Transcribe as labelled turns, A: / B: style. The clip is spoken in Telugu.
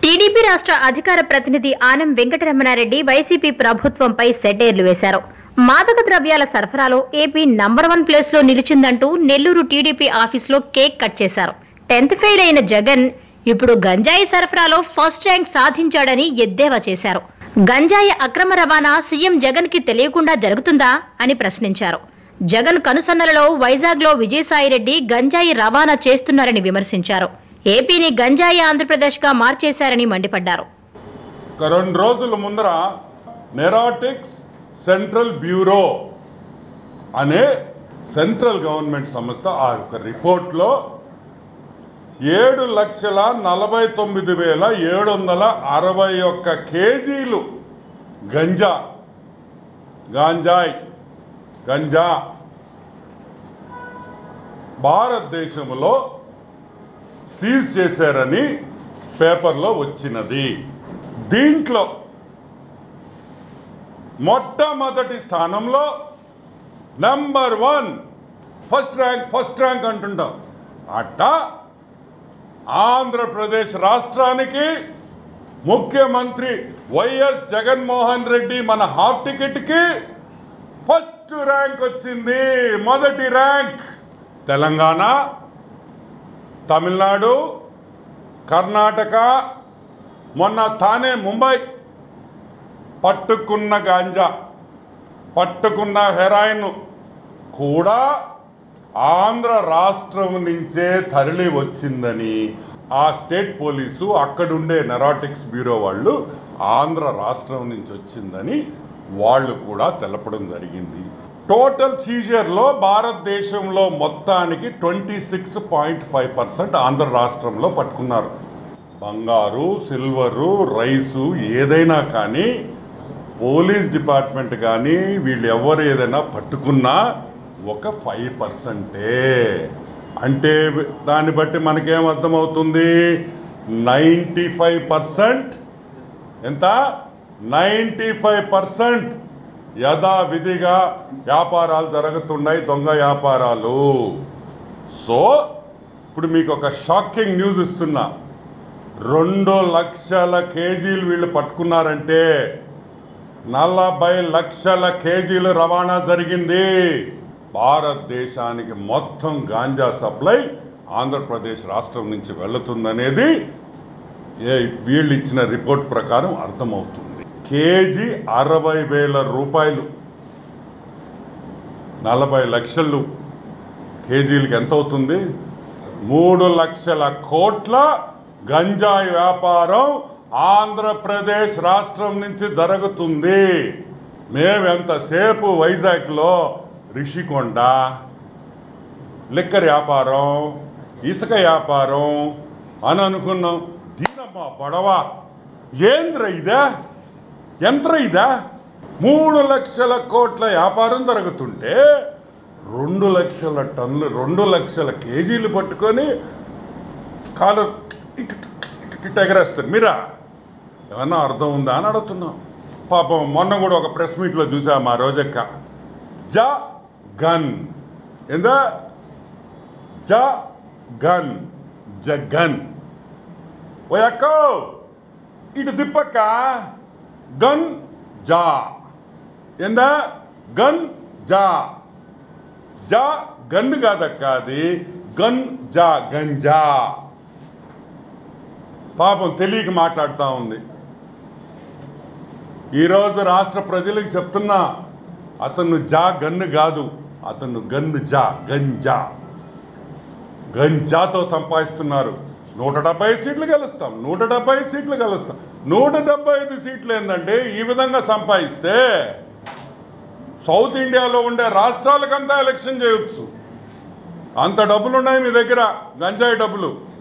A: టీడీపీ రాష్ట్ర అధికార ప్రతినిధి ఆనం వెంకటరమణారెడ్డి వైసీపీ ప్రభుత్వంపై సెటైర్లు వేశారు మాదక ద్రవ్యాల సరఫరాలో ఏపీ నంబర్ వన్ ప్లేస్ లో నిలిచిందంటూ నెల్లూరు టీడీపీ ఆఫీసులో కేక్ కట్ చేశారు టెన్త్ ఫెయిల్ అయిన జగన్ ఇప్పుడు గంజాయి సరఫరాలో ఫస్ట్ ర్యాంక్ సాధించాడని ఎద్దేవా చేశారు గంజాయి అక్రమ రవాణా సీఎం జగన్ కి తెలియకుండా జరుగుతుందా అని ప్రశ్నించారు జగన్ కనుసన్నలలో వైజాగ్లో విజయసాయిరెడ్డి గంజాయి రవాణా చేస్తున్నారని విమర్శించారు ఏపీని గంజాయి ఆంధ్రప్రదేశ్గా మార్చేశారని మండిపడ్డారు
B: ఒక రెండు రోజుల ముందర నెరాటిక్స్ సెంట్రల్ బ్యూరో అనే సెంట్రల్ గవర్నమెంట్ సంస్థ ఆ యొక్క రిపోర్ట్లో ఏడు లక్షల నలభై తొమ్మిది వేల ఏడు వందల అరవై ఒక్క కేజీలు గంజా గాంజాయ్ గంజా భారతదేశంలో సీజ్ చేశారని పేపర్లో వచ్చినది దీంట్లో మొట్టమొదటి స్థానంలో number one first rank first rank అంటుంటాం అట్ట ఆంధ్రప్రదేశ్ రాష్ట్రానికి ముఖ్యమంత్రి వైఎస్ జగన్మోహన్ రెడ్డి మన హాఫ్ టికెట్కి ఫస్ట్ ర్యాంక్ వచ్చింది మొదటి ర్యాంక్ తెలంగాణ తమిళనాడు కర్ణాటక మొన్న తానే ముంబై పట్టుకున్న గాంజా పట్టుకున్న హెరాయిన్ కూడా ఆంధ్ర రాష్ట్రం నుంచే తరలి వచ్చిందని ఆ స్టేట్ పోలీసు అక్కడుండే నెరాటిక్స్ బ్యూరో వాళ్ళు ఆంధ్ర రాష్ట్రం నుంచి వచ్చిందని వాళ్ళు కూడా తెలపడం జరిగింది టోటల్ సీజర్లో భారతదేశంలో మొత్తానికి twenty six point five percent Andhra రాష్ట్రంలో పట్టుకున్నారు బంగారు సిల్వరు రైసు ఏదైనా కానీ పోలీస్ డిపార్ట్మెంట్ కానీ వీళ్ళు ఎవరు ఏదైనా పట్టుకున్నా ఒక ఫైవ్ పర్సెంటే అంటే దాన్ని బట్టి మనకేం అర్థమవుతుంది నైంటీ ఫైవ్ పర్సెంట్ ఎంత నైంటీ ఫైవ్ పర్సెంట్ యథావిధిగా వ్యాపారాలు జరుగుతున్నాయి దొంగ వ్యాపారాలు సో ఇప్పుడు మీకు ఒక షాకింగ్ న్యూస్ ఇస్తున్నా రెండు లక్షల కేజీలు వీళ్ళు పట్టుకున్నారంటే నలభై లక్షల కేజీలు రవాణా జరిగింది భారతదేశానికి మొత్తం గాంజా సప్లై ఆంధ్రప్రదేశ్ రాష్ట్రం నుంచి వెళుతుందనేది ఏ వీళ్ళు ఇచ్చిన రిపోర్ట్ ప్రకారం అర్థమవుతుంది కేజీ అరవై వేల రూపాయలు నలభై లక్షలు కేజీలకి ఎంత అవుతుంది మూడు లక్షల కోట్ల గంజాయి వ్యాపారం ఆంధ్రప్రదేశ్ రాష్ట్రం నుంచి జరుగుతుంది మేమెంతసేపు వైజాగ్లో రిషికొండ లిక్కర్ వ్యాపారం ఇసుక వ్యాపారం అని అనుకున్నాం దీనమ్మా బడవ ఏంద్ర ఇదా యంత్ర ఇదా మూడు లక్షల కోట్ల వ్యాపారం జరుగుతుంటే రెండు లక్షల టన్నులు రెండు లక్షల కేజీలు పట్టుకొని కాలు ఇక్ ఇక్ ఇక్ ఎగరేస్తారు మీరా ఏమన్నా అర్థం ఉందా అని అడుగుతున్నాం పాపం మొన్న కూడా ఒక ప్రెస్ మీట్లో చూసా మా రోజక్క జ గన్ ఏందా జ గన్ జగన్ ఓ అక్క ఇటు తిప్పక్క గన్ జా ఏందా గన్ జా జా గన్ కాదక్క అది గన్ జా గంజా పాపం తెలియక మాట్లాడుతూ ఉంది ఈరోజు రాష్ట్ర ప్రజలకు చెప్తున్నా అతను జా గన్ను కాదు అతను గన్ను జా గంజా గంజాతో సంపాదిస్తున్నారు నూట డెబ్బై ఐదు సీట్లు గెలుస్తాం నూట డెబ్బై ఐదు సీట్లు గెలుస్తాం నూట డెబ్బై ఐదు సీట్లు ఏంటంటే ఈ విధంగా సంపాదిస్తే సౌత్ ఇండియాలో ఉండే రాష్ట్రాలకంతా ఎలక్షన్ చేయొచ్చు అంత డబ్బులు ఉన్నాయి మీ దగ్గర గంజాయి డబ్బులు